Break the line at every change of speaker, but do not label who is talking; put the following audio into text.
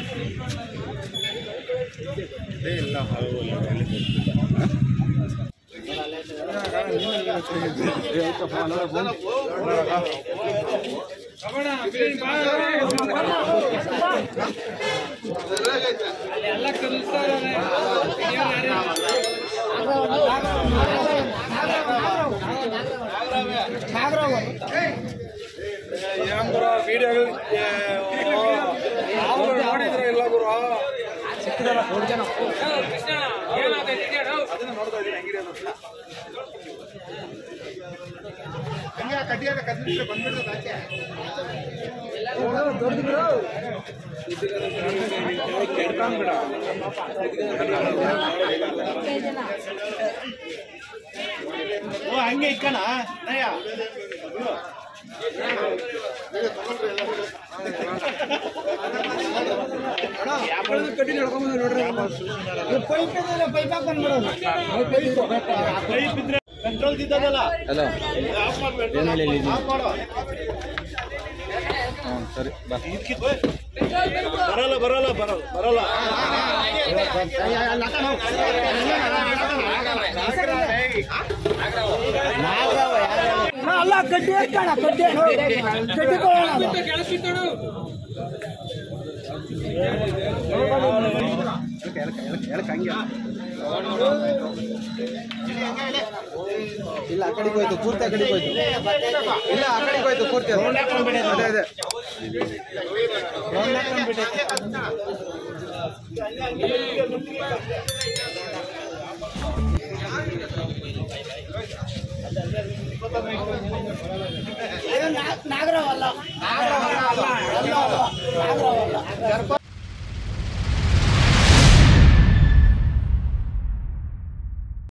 ನೋಡಿದ್ರ ಇಲ್ಲ ಗುರು
ಓ ಹಂಗೆ ಇಕ್ಕಣ ನಯ್ಯ ಕಂಟ್ರೋಲ್ ತಿದ್ದದಲ್ಲ
ಹಲೋ
ಆಫ್ ಮಾಡ್ಬೇಡ
ಏನ್ ಹೇಳಿ ಇಲ್ಲಿ?
ಆಫ್ ಮಾಡು
ಹ್ಞೂ ಸರಿ ಬಾ
ಬರಲ್ಲ ಬರಲ್ಲ ಬರಲ್ಲ ಬರಲ್ಲ
ಅಲ್ಲ ಕಡ್ಡಿ ಎಕ್ಕಣ ಕಡ್ಡಿ ಕಡ್ಡಿ ತಗೊಳ್ಳೋಣ
ಇಲ್ಲ ಆ ಕಡೆಗೆ ಹೋಯ್ತು ಪೂರ್ತಿ ಆ ಕಡೆಗೆ ಹೋಯ್ತು ಇಲ್ಲ ಆ ಕಡೆಗೆ ಹೋಯ್ತು ಪೂರ್ತಿ ಅದು. ಅದೇ ಅದೇ
ನಾಗರವಲ್ಲ ನಾಗರವಲ್ಲ ನಾಗರವಲ್ಲ